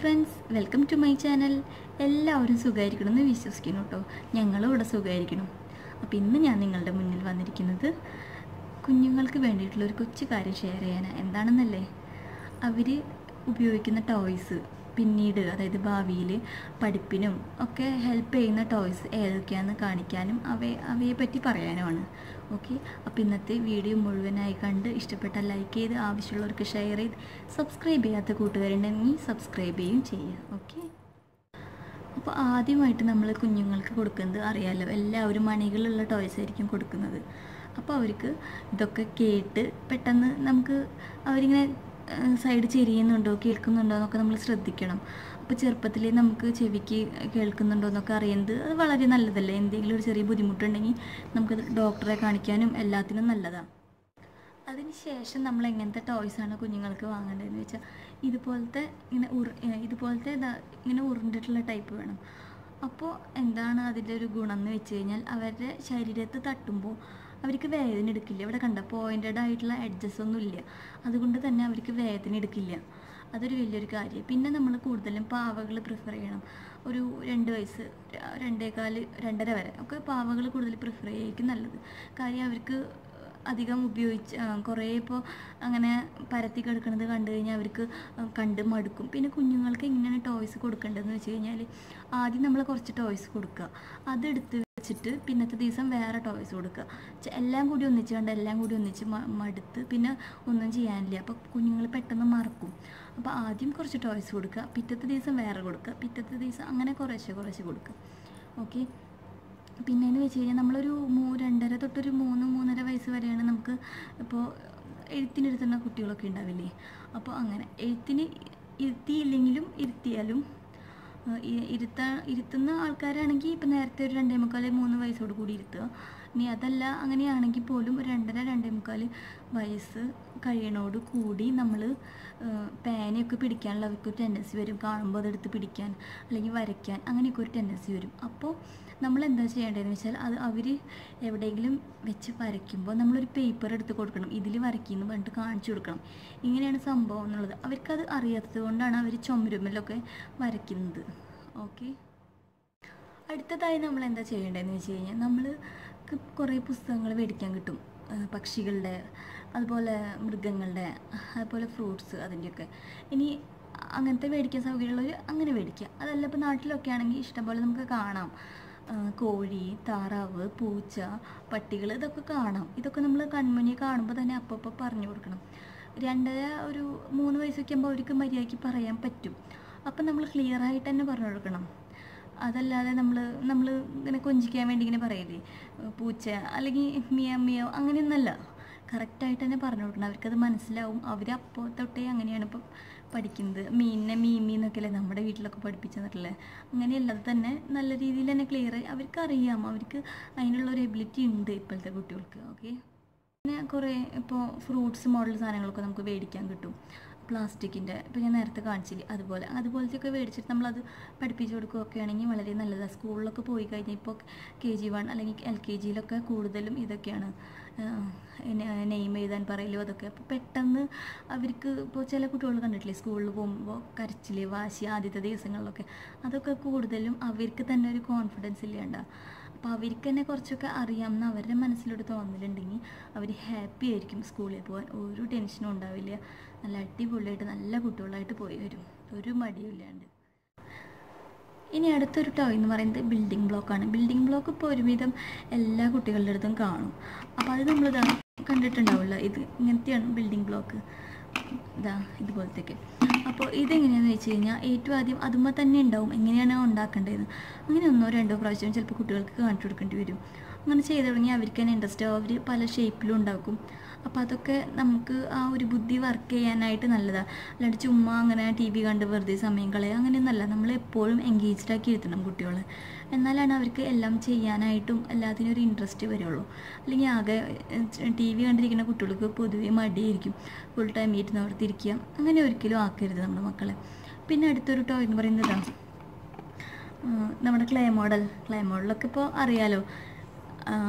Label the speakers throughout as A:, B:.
A: friends welcome to my channel എല്ലാവരും സുഖമായിരിക്കണം എന്ന് വിശ്വസിക്കുന്നു കേട്ടോ ഞങ്ങളും ഇവിടെ സുഖമായിരിക്കണം അപ്പോൾ ഇന്ന് ഞാൻ നിങ്ങളുടെ മുന്നിൽ വന്നിരിക്കുന്നത് കുഞ്ഞുങ്ങൾക്ക് വേണ്ടിയിട്ടുള്ള ഒരു കൊച്ചു കാര്യം ഷെയർ ചെയ്യാനാണ് എന്താണെന്നല്ലേ അവർ ഉപയോഗിക്കുന്ന ടോയ്സ് പിന്നീട് അതായത് ഭാവിയിൽ പഠിപ്പിനും ഒക്കെ ഹെൽപ്പ് ചെയ്യുന്ന ടോയ്സ് ഏതൊക്കെയാണെന്ന് കാണിക്കാനും അവയെ അവയെ പറ്റി പറയാനുമാണ് ഓക്കെ അപ്പോൾ ഇന്നത്തെ വീഡിയോ മുഴുവനായി കണ്ട് ഇഷ്ടപ്പെട്ട ലൈക്ക് ചെയ്ത് ആവശ്യമുള്ളവർക്ക് ഷെയർ ചെയ്ത് സബ്സ്ക്രൈബ് ചെയ്യാത്ത കൂട്ടുകാരുണ്ടെങ്കിൽ സബ്സ്ക്രൈബ് ചെയ്യുകയും ചെയ്യുക ഓക്കെ അപ്പോൾ ആദ്യമായിട്ട് നമ്മൾ കുഞ്ഞുങ്ങൾക്ക് കൊടുക്കുന്നത് അറിയാമല്ലോ എല്ലാവരും മണികളുള്ള ടോയ്സ് ആയിരിക്കും കൊടുക്കുന്നത് അപ്പോൾ അവർക്ക് ഇതൊക്കെ കേട്ട് പെട്ടെന്ന് നമുക്ക് അവരിങ്ങനെ സൈഡ് ചെരിയുന്നുണ്ടോ കേൾക്കുന്നുണ്ടോ എന്നൊക്കെ നമ്മൾ ശ്രദ്ധിക്കണം അപ്പോൾ ചെറുപ്പത്തിൽ നമുക്ക് ചെവിക്ക് കേൾക്കുന്നുണ്ടോ എന്നൊക്കെ അറിയുന്നത് അത് വളരെ നല്ലതല്ലേ എന്തെങ്കിലും ഒരു ചെറിയ ബുദ്ധിമുട്ടുണ്ടെങ്കിൽ നമുക്ക് ഡോക്ടറെ കാണിക്കാനും എല്ലാത്തിനും നല്ലതാണ് അതിന് ശേഷം നമ്മൾ എങ്ങനത്തെ ടോയ്സാണ് കുഞ്ഞുങ്ങൾക്ക് വാങ്ങേണ്ടതെന്ന് വെച്ചാൽ ഇതുപോലത്തെ ഇങ്ങനെ ഉർ ഇതുപോലത്തെ ഇതാ ഇങ്ങനെ ഉരുണ്ടിട്ടുള്ള ടൈപ്പ് വേണം അപ്പോൾ എന്താണ് അതിൻ്റെ ഒരു ഗുണം എന്ന് വെച്ച് കഴിഞ്ഞാൽ അവരുടെ ശരീരത്ത് തട്ടുമ്പോൾ അവർക്ക് വേദന എടുക്കില്ല ഇവിടെ കണ്ട പോയിൻറ്റഡ് ആയിട്ടുള്ള എഡ്ജസ് ഒന്നും ഇല്ല അതുകൊണ്ട് തന്നെ അവർക്ക് വേദന എടുക്കില്ല അതൊരു വലിയൊരു കാര്യം പിന്നെ നമ്മൾ കൂടുതലും പാവകൾ പ്രിഫർ ചെയ്യണം ഒരു രണ്ട് വയസ്സ് രണ്ടേകാല് രണ്ടര വരെ ഒക്കെ പാവകൾ കൂടുതൽ പ്രിഫർ ചെയ്യുകയായിരിക്കും നല്ലത് കാര്യം അവർക്ക് അധികം ഉപയോഗിച്ച് കുറേ ഇപ്പോൾ അങ്ങനെ പരത്തി കിടക്കുന്നത് കണ്ടു കഴിഞ്ഞാൽ അവർക്ക് കണ്ട് മടുക്കും പിന്നെ കുഞ്ഞുങ്ങൾക്ക് എങ്ങനെയാണ് ടോയ്സ് കൊടുക്കേണ്ടതെന്ന് വെച്ച് കഴിഞ്ഞാൽ ആദ്യം നമ്മൾ കുറച്ച് ടോയ്സ് കൊടുക്കുക അതെടുത്ത് വെച്ചിട്ട് പിന്നത്തെ ദിവസം വേറെ ടോയ്സ് കൊടുക്കുക എല്ലാം കൂടി ഒന്നിച്ച് കണ്ട് എല്ലാം കൂടി ഒന്നിച്ച് മടുത്ത് പിന്നെ ഒന്നും ചെയ്യാനില്ല അപ്പോൾ കുഞ്ഞുങ്ങൾ പെട്ടെന്ന് മറക്കും അപ്പോൾ ആദ്യം കുറച്ച് ടോയ്സ് കൊടുക്കുക പിറ്റത്തെ ദിവസം വേറെ കൊടുക്കുക പിറ്റത്തെ ദിവസം അങ്ങനെ കുറേശ്ശെ കുറേശ്ശെ കൊടുക്കുക ഓക്കെ പിന്നെയെന്ന് വെച്ച് കഴിഞ്ഞാൽ നമ്മളൊരു മൂ രണ്ടര തൊട്ടൊരു മൂന്ന് മൂന്നര വയസ്സ് വരെയാണ് നമുക്ക് ഇപ്പോൾ എഴുത്തിനിരുത്തുന്ന കുട്ടികളൊക്കെ ഉണ്ടാവില്ലേ അപ്പോൾ അങ്ങനെ എഴുത്തിന് ഇരുത്തിയില്ലെങ്കിലും ഇരുത്തിയാലും ഇരുത്താ ഇരുത്തുന്ന ആൾക്കാരാണെങ്കിൽ ഇപ്പം നേരത്തെ ഒരു രണ്ടേ മുക്കാൽ മൂന്ന് വയസ്സോട് കൂടി ഇരുത്തുക ഇനി അതല്ല അങ്ങനെയാണെങ്കിൽ പോലും ഒരു രണ്ടര രണ്ടേ മുക്കാൽ വയസ്സ് കഴിയണോട് കൂടി നമ്മൾ പേനയൊക്കെ പിടിക്കാനുള്ള അവർക്ക് ഒരു ടെൻഡൻസി വരും കാണുമ്പോൾ അതെടുത്ത് പിടിക്കാൻ അല്ലെങ്കിൽ വരയ്ക്കാൻ അങ്ങനെയൊക്കെ ഒരു ടെൻഡൻസി വരും അപ്പോൾ നമ്മൾ എന്താ ചെയ്യേണ്ടതെന്ന് വെച്ചാൽ അത് അവർ എവിടെയെങ്കിലും വെച്ച് വരയ്ക്കുമ്പോൾ നമ്മളൊരു പേപ്പർ എടുത്ത് കൊടുക്കണം ഇതിൽ വരയ്ക്കുന്നു പറഞ്ഞിട്ട് കാണിച്ചു കൊടുക്കണം ഇങ്ങനെയാണ് സംഭവം എന്നുള്ളത് അവർക്കത് അറിയാത്തത് കൊണ്ടാണ് അവർ ചുമരുമ്മലൊക്കെ വരയ്ക്കുന്നത് ഓക്കെ അടുത്തതായി നമ്മൾ എന്താ ചെയ്യേണ്ടതെന്ന് വെച്ച് കഴിഞ്ഞാൽ നമ്മൾ കുറേ പുസ്തകങ്ങൾ മേടിക്കാൻ കിട്ടും പക്ഷികളുടെ അതുപോലെ മൃഗങ്ങളുടെ അതുപോലെ ഫ്രൂട്ട്സ് അതിൻ്റെയൊക്കെ ഇനി അങ്ങനത്തെ മേടിക്കാൻ സൗകര്യമുള്ളവർ അങ്ങനെ മേടിക്കുക അതല്ല ഇപ്പോൾ നാട്ടിലൊക്കെ ആണെങ്കിൽ ഇഷ്ടംപോലെ നമുക്ക് കാണാം കോഴി താറാവ് പൂച്ച പട്ടികൾ ഇതൊക്കെ കാണാം ഇതൊക്കെ നമ്മൾ കൺമുന്നിൽ കാണുമ്പോൾ തന്നെ അപ്പോൾ പറഞ്ഞു കൊടുക്കണം രണ്ടര ഒരു മൂന്ന് വയസ്സൊക്കെ ആകുമ്പോൾ അവർക്ക് മര്യാദയ്ക്ക് പറയാൻ പറ്റും അപ്പം നമ്മൾ ക്ലിയർ ആയിട്ട് തന്നെ പറഞ്ഞു കൊടുക്കണം അതല്ലാതെ നമ്മൾ നമ്മൾ ഇങ്ങനെ കൊഞ്ചിക്കാൻ വേണ്ടി ഇങ്ങനെ പറയില്ലേ പൂച്ച അല്ലെങ്കിൽ മിയ മിയ അങ്ങനെയൊന്നല്ല കറക്റ്റായിട്ട് തന്നെ പറഞ്ഞു കൊടുക്കണം അവർക്കത് മനസ്സിലാവും അവർ അപ്പോൾ തൊട്ടേ അങ്ങനെയാണ് ഇപ്പോൾ പഠിക്കുന്നത് മീനിനെ മീമി എന്നൊക്കെയല്ലേ നമ്മുടെ വീട്ടിലൊക്കെ പഠിപ്പിച്ചു തന്നിട്ടില്ലേ അങ്ങനെയല്ലാതെ തന്നെ നല്ല രീതിയിൽ തന്നെ ക്ലിയർ ആയി അവർക്ക് അറിയാം അവർക്ക് അതിനുള്ള ഒരു എബിലിറ്റി ഉണ്ട് ഇപ്പോഴത്തെ കുട്ടികൾക്ക് ഓക്കെ പിന്നെ കുറേ ഇപ്പോൾ ഫ്രൂട്ട്സ് മോഡൽ സാധനങ്ങളൊക്കെ നമുക്ക് മേടിക്കാൻ കിട്ടും പ്ലാസ്റ്റിക്കിൻ്റെ ഇപ്പോൾ ഞാൻ നേരത്തെ കാണിച്ചില്ലേ അതുപോലെ അതുപോലത്തെയൊക്കെ മേടിച്ചിട്ട് നമ്മളത് പഠിപ്പിച്ചു കൊടുക്കുകയൊക്കെ ആണെങ്കിൽ വളരെ നല്ലതാണ് സ്കൂളിലൊക്കെ പോയി കഴിഞ്ഞാൽ ഇപ്പോൾ കെ ജി വൺ അല്ലെങ്കിൽ എൽ കെ ജിയിലൊക്കെ കൂടുതലും ഇതൊക്കെയാണ് നെയിം എഴുതാൻ പറയലും അതൊക്കെ അപ്പോൾ പെട്ടെന്ന് അവർക്ക് ഇപ്പോൾ ചില കുട്ടികൾ കണ്ടിട്ടില്ലേ സ്കൂളിൽ പോകുമ്പോൾ കരച്ചിൽ വാശി ആദ്യത്തെ ദിവസങ്ങളിലൊക്കെ അതൊക്കെ കൂടുതലും അവർക്ക് തന്നെ ഒരു കോൺഫിഡൻസ് ഇല്ലാണ്ട അപ്പോൾ അവർക്ക് തന്നെ കുറച്ചൊക്കെ അറിയാമെന്ന് അവരുടെ മനസ്സിലൊരു തോന്നലുണ്ടെങ്കിൽ അവർ ഹാപ്പി ആയിരിക്കും സ്കൂളിൽ പോകാൻ ഒരു ടെൻഷനും ഉണ്ടാവില്ല നല്ല അടിപൊളിയായിട്ട് നല്ല കുട്ടികളായിട്ട് പോയി വരും ഒരു മടിയും ഇല്ലാണ്ട് ഇനി അടുത്തൊരു ടോയ് എന്ന് പറയുന്നത് ബിൽഡിംഗ് ബ്ലോക്കാണ് ബിൽഡിംഗ് ബ്ലോക്ക് ഇപ്പോൾ ഒരുവിധം എല്ലാ കുട്ടികളുടെ അടുത്തും കാണും അപ്പോൾ അത് നമ്മളിതാ കണ്ടിട്ടുണ്ടാവില്ല ഇത് ഇങ്ങനത്തെയാണ് ബിൽഡിംഗ് ബ്ലോക്ക് ഇതാ ഇതുപോലത്തേക്ക് അപ്പോൾ ഇതെങ്ങനെയാണെന്ന് വെച്ച് കഴിഞ്ഞാൽ ഏറ്റവും ആദ്യം അതുമ്പോൾ തന്നെ ഉണ്ടാവും എങ്ങനെയാണ് ഉണ്ടാക്കേണ്ടതെന്ന് അങ്ങനെ ഒന്നോ രണ്ടോ പ്രാവശ്യം ചിലപ്പോൾ കുട്ടികൾക്ക് കാണിച്ചു കൊടുക്കേണ്ടി വരും അങ്ങനെ ചെയ്ത് തുടങ്ങി അവർക്ക് തന്നെ ഇൻട്രസ്റ്റ് ആവും അവർ പല ഷേപ്പിലും ഉണ്ടാക്കും അപ്പോൾ അതൊക്കെ നമുക്ക് ആ ഒരു ബുദ്ധി വർക്ക് ചെയ്യാനായിട്ട് നല്ലതാണ് അല്ലാണ്ട് ചുമ്മാ അങ്ങനെ ടി വി കണ്ട് വെറുതെ സമയം കളയുക അങ്ങനെയൊന്നല്ല നമ്മൾ എപ്പോഴും എൻഗേജ്ഡ് ആക്കി ഇരുത്തണം കുട്ടികളെ എന്നാലാണ് അവർക്ക് എല്ലാം ചെയ്യാനായിട്ടും എല്ലാത്തിനും ഒരു ഇൻട്രസ്റ്റ് വരുള്ളൂ അല്ലെങ്കിൽ ആകെ ടി വി കണ്ടിരിക്കുന്ന കുട്ടികൾക്ക് പൊതുവേ മടിയായിരിക്കും ഫുൾ ടൈം ഇരുന്നവർത്തിരിക്കുക അങ്ങനെ ഒരിക്കലും ആക്കരുത് നമ്മുടെ മക്കളെ പിന്നെ അടുത്തൊരു ടോയ് എന്ന് പറയുന്നത് നമ്മുടെ ക്ലേ മോഡൽ ക്ലേ മോഡലൊക്കെ ഇപ്പോൾ അറിയാലോ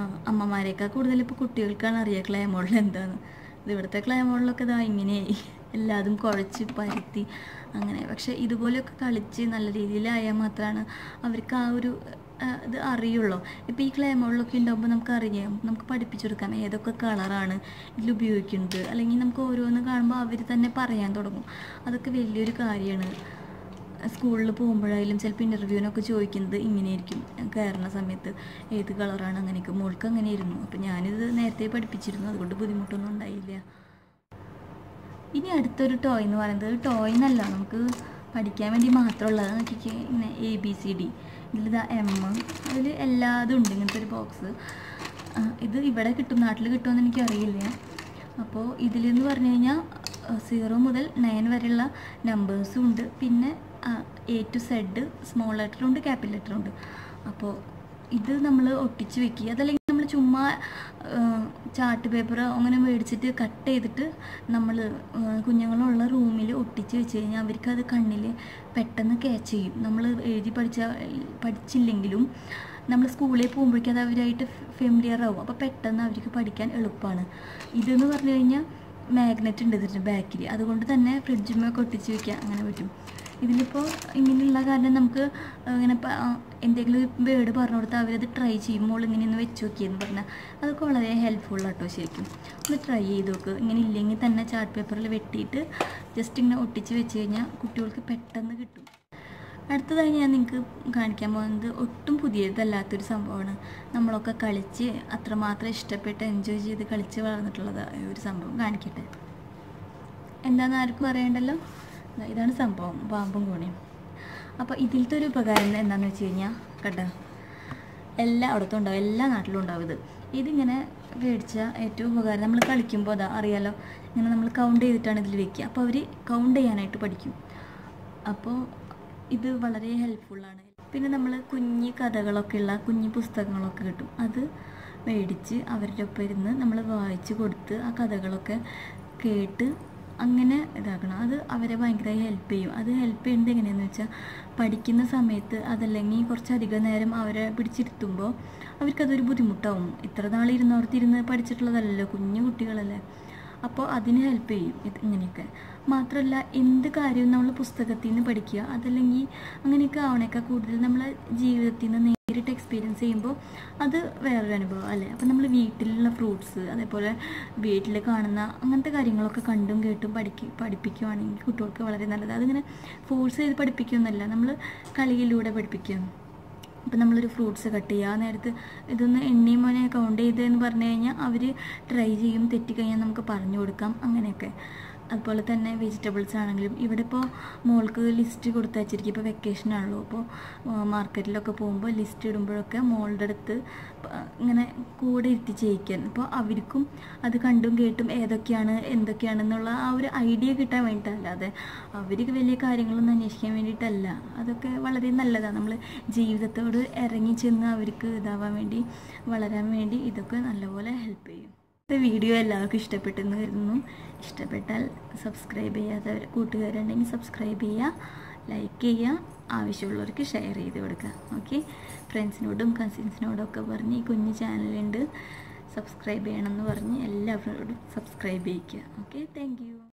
A: അമ്മമാരെയൊക്കെ കൂടുതൽ ഇപ്പോൾ കുട്ടികൾക്കാണ് അറിയുക ക്ലേ മോഡൽ എന്താന്ന് ഇത് ഇവിടുത്തെ ക്ലേ മോഡലൊക്കെ ഇതാ ഇങ്ങനെയായി എല്ലാതും കുഴച്ച് പരുത്തി അങ്ങനെ പക്ഷെ ഇതുപോലെയൊക്കെ കളിച്ച് നല്ല രീതിയിലായാൽ മാത്രമാണ് അവർക്ക് ആ ഒരു ആ, ഇത് അറിയുള്ളൂ ഇപ്പോൾ ഈ ക്ലേ മോളിലൊക്കെ ഉണ്ടാകുമ്പോൾ നമുക്ക് അറിയാം നമുക്ക് പഠിപ്പിച്ചെടുക്കാം ഏതൊക്കെ കളറാണ് ഇതിൽ ഉപയോഗിക്കുന്നത് അല്ലെങ്കിൽ നമുക്ക് ഓരോന്ന് കാണുമ്പോൾ അവർ തന്നെ പറയാൻ തുടങ്ങും അതൊക്കെ വലിയൊരു കാര്യമാണ് സ്കൂളിൽ പോകുമ്പോഴായാലും ചിലപ്പോൾ ഇൻ്റർവ്യൂവിനൊക്കെ ചോദിക്കുന്നത് ഇങ്ങനെയായിരിക്കും കയറുന്ന സമയത്ത് ഏത് കളറാണ് അങ്ങനെയൊക്കെ മോൾക്ക് അങ്ങനെയായിരുന്നു അപ്പോൾ ഞാനിത് നേരത്തെ പഠിപ്പിച്ചിരുന്നു അതുകൊണ്ട് ബുദ്ധിമുട്ടൊന്നും ഉണ്ടായില്ല ഇനി അടുത്തൊരു ടോയ് എന്ന് പറയുന്നത് ടോയ് എന്നല്ല നമുക്ക് പഠിക്കാൻ വേണ്ടി മാത്രമുള്ളത് നോക്കിക്ക് ഇങ്ങനെ എ ബി സി ഡി ഇതിലിതാ എം അതിൽ എല്ലാതും ഉണ്ട് ഇങ്ങനത്തെ ഒരു ബോക്സ് ഇത് ഇവിടെ കിട്ടും നാട്ടിൽ കിട്ടുമെന്ന് എനിക്കറിയില്ല അപ്പോൾ ഇതിലെന്ന് പറഞ്ഞു കഴിഞ്ഞാൽ സീറോ മുതൽ നയൻ വരെയുള്ള നമ്പേഴ്സും ഉണ്ട് പിന്നെ എ ടു സെഡ് സ്മോൾ ലെറ്ററും ഉണ്ട് ക്യാപിറ്റൽ ലെറ്ററും ഉണ്ട് അപ്പോൾ ഇത് നമ്മൾ ഒട്ടിച്ച് വെക്കുക അതല്ലെങ്കിൽ നമ്മൾ ചുമ്മാ ചാർട്ട് പേപ്പർ അങ്ങനെ മേടിച്ചിട്ട് കട്ട് ചെയ്തിട്ട് നമ്മൾ കുഞ്ഞുങ്ങളുള്ള റൂമിൽ ഒട്ടിച്ച് വെച്ച് കഴിഞ്ഞാൽ അവർക്ക് അത് കണ്ണിൽ പെട്ടെന്ന് ക്യാച്ച് ചെയ്യും നമ്മൾ എഴുതി പഠിച്ച പഠിച്ചില്ലെങ്കിലും നമ്മൾ സ്കൂളിൽ പോകുമ്പോഴേക്കും അത് അവരായിട്ട് ഫെമിലിയർ ആവും അപ്പോൾ പെട്ടെന്ന് അവർക്ക് പഠിക്കാൻ എളുപ്പമാണ് ഇതെന്ന് പറഞ്ഞു കഴിഞ്ഞാൽ മാഗ്നറ്റ് ഉണ്ട് ഇതിൻ്റെ ബാക്കിൽ അതുകൊണ്ട് തന്നെ ഫ്രിഡ്ജിമൊക്കെ ഒട്ടിച്ച് വെക്കുക അങ്ങനെ പറ്റും ഇതിലിപ്പോൾ ഇങ്ങനെയുള്ള കാരണം നമുക്ക് ഇങ്ങനെ പ- ആ, എന്തെങ്കിലും ഒരു വേർഡ് പറഞ്ഞു കൊടുത്താൽ അവരത് ട്രൈ ചെയ്യും മോൾ ഇങ്ങനെ ഒന്ന് വെച്ച് നോക്കിയെന്ന് പറഞ്ഞാൽ അതൊക്കെ വളരെ ഹെൽപ്ഫുൾ ആട്ടോ ശരിക്കും ഒന്ന് ട്രൈ ചെയ്ത് നോക്ക് ഇങ്ങനെ ഇല്ലെങ്കിൽ തന്നെ ചാർട്ട് പേപ്പറിൽ വെട്ടിയിട്ട് ജസ്റ്റ് ഇങ്ങനെ ഒട്ടിച്ച് വെച്ച് കഴിഞ്ഞാൽ കുട്ടികൾക്ക് പെട്ടെന്ന് കിട്ടും അടുത്തതായി ഞാൻ നിങ്ങൾക്ക് കാണിക്കാൻ പോകുന്നത് ഒട്ടും പുതിയതല്ലാത്തൊരു സംഭവമാണ് നമ്മളൊക്കെ കളിച്ച് അത്രമാത്രം ഇഷ്ടപ്പെട്ട് എൻജോയ് ചെയ്ത് കളിച്ച് വളർന്നിട്ടുള്ളത് ഒരു സംഭവം കാണിക്കട്ടെ എന്താണെന്ന് ആർക്കും അറിയണ്ടല്ലോ ദാ ഇതാണ് സംഭവം പാമ്പും കോണിയും അപ്പോൾ ഇതിലത്തെ ഒരു ഉപകാരം എന്താണെന്ന് വെച്ച് കഴിഞ്ഞാൽ കേട്ടോ എല്ലായിടത്തും ഉണ്ടാവും എല്ലാ നാട്ടിലും ഉണ്ടാവും ഇത് ഇതിങ്ങനെ മേടിച്ച ഏറ്റവും ഉപകാരം നമ്മൾ കളിക്കുമ്പോൾ അതാ അറിയാലോ ഇങ്ങനെ നമ്മൾ കൗണ്ട് ചെയ്തിട്ടാണ് ഇതിൽ വെക്കുക അപ്പോൾ അവർ കൗണ്ട് ചെയ്യാനായിട്ട് പഠിക്കും അപ്പോൾ ഇത് വളരെ ഹെൽപ്ഫുള്ളാണ് പിന്നെ നമ്മൾ കുഞ്ഞി കഥകളൊക്കെ ഉള്ള കുഞ്ഞി പുസ്തകങ്ങളൊക്കെ കിട്ടും അത് മേടിച്ച് അവരുടെ ഒപ്പം ഇരുന്ന് നമ്മൾ വായിച്ച് കൊടുത്ത് ആ കഥകളൊക്കെ കേട്ട് അങ്ങനെ ഇതാക്കണം അത് അവരെ ഭയങ്കരമായി ഹെൽപ്പ് ചെയ്യും അത് ഹെൽപ്പ് ചെയ്യുന്നത് എങ്ങനെയാണെന്ന് വെച്ചാൽ പഠിക്കുന്ന സമയത്ത് അതല്ലെങ്കിൽ കുറച്ചധികം നേരം അവരെ പിടിച്ചിരുത്തുമ്പോൾ അവർക്കതൊരു ബുദ്ധിമുട്ടാവും ഇത്ര നാൾ ഇരുന്നോർത്തിരുന്ന് പഠിച്ചിട്ടുള്ളതല്ലല്ലോ കുഞ്ഞു കുട്ടികളല്ലേ അപ്പോൾ അതിന് ഹെൽപ്പ് ചെയ്യും ഇത് ഇങ്ങനെയൊക്കെ മാത്രമല്ല എന്ത് കാര്യവും നമ്മൾ പുസ്തകത്തിൽ നിന്ന് പഠിക്കുക അതല്ലെങ്കിൽ അങ്ങനെയൊക്കെ ആവണേക്കാൾ കൂടുതൽ നമ്മൾ ജീവിതത്തിൽ നിന്ന് നേരിട്ട് എക്സ്പീരിയൻസ് ചെയ്യുമ്പോൾ അത് വേറൊരു അനുഭവം അല്ലേ അപ്പം നമ്മൾ വീട്ടിലുള്ള ഫ്രൂട്ട്സ് അതേപോലെ വീട്ടിൽ കാണുന്ന അങ്ങനത്തെ കാര്യങ്ങളൊക്കെ കണ്ടും കേട്ടും പഠിക്ക പഠിപ്പിക്കുകയാണെങ്കിൽ കുട്ടികൾക്ക് വളരെ നല്ലത് അതിങ്ങനെ ഫോഴ്സ് ചെയ്ത് പഠിപ്പിക്കുകയൊന്നുമല്ല നമ്മൾ കളിയിലൂടെ പഠിപ്പിക്കുക ഇപ്പം നമ്മളൊരു ഫ്രൂട്ട്സ് കട്ട് ചെയ്യുക ആ നേരത്ത് ഇതൊന്ന് എണ്ണയും മോനെ കൗണ്ട് ചെയ്ത് എന്ന് പറഞ്ഞു കഴിഞ്ഞാൽ അവർ ട്രൈ ചെയ്യും തെറ്റിക്കഴിഞ്ഞാൽ നമുക്ക് പറഞ്ഞു കൊടുക്കാം അങ്ങനെയൊക്കെ അതുപോലെ തന്നെ വെജിറ്റബിൾസ് ആണെങ്കിലും ഇവിടെ ഇപ്പോൾ മോൾക്ക് ലിസ്റ്റ് കൊടുത്ത് വെച്ചിരിക്കും ഇപ്പോൾ വെക്കേഷൻ ആണല്ലോ അപ്പോൾ മാർക്കറ്റിലൊക്കെ പോകുമ്പോൾ ലിസ്റ്റ് ഇടുമ്പോഴൊക്കെ മോളുടെ അടുത്ത് പ- ഇങ്ങനെ കൂടെ ഇരുത്തി ചെയ്യിക്കാൻ അപ്പോൾ അവർക്കും അത് കണ്ടും കേട്ടും ഏതൊക്കെയാണ് എന്തൊക്കെയാണെന്നുള്ള ആ ഒരു ഐഡിയ കിട്ടാൻ വേണ്ടിയിട്ടല്ലാതെ അവർക്ക് വലിയ കാര്യങ്ങളൊന്നും അന്വേഷിക്കാൻ വേണ്ടിയിട്ടല്ല അതൊക്കെ വളരെ നല്ലതാണ് നമ്മൾ ജീവിതത്തോട് ഇറങ്ങി ചെന്ന് അവർക്ക് ഇതാവാൻ വേണ്ടി വളരാൻ വേണ്ടി ഇതൊക്കെ നല്ലപോലെ ഹെൽപ്പ് ചെയ്യും ഇന്നത്തെ വീഡിയോ എല്ലാവർക്കും ഇഷ്ടപ്പെട്ടെന്ന് കരുതുന്നു ഇഷ്ടപ്പെട്ടാൽ സബ്സ്ക്രൈബ് ചെയ്യാത്തവർ കൂട്ടുകാരുണ്ടെങ്കിൽ സബ്സ്ക്രൈബ് ചെയ്യുക ലൈക്ക് ചെയ്യുക ആവശ്യമുള്ളവർക്ക് ഷെയർ ചെയ്ത് കൊടുക്കുക ഓക്കെ ഫ്രണ്ട്സിനോടും കസിൻസിനോടും ഒക്കെ പറഞ്ഞ് ഈ കുഞ്ഞു ചാനലുണ്ട് സബ്സ്ക്രൈബ് ചെയ്യണമെന്ന് പറഞ്ഞ് എല്ലാവരോടും സബ്സ്ക്രൈബ് ചെയ്യിക്കുക ഓക്കെ താങ്ക്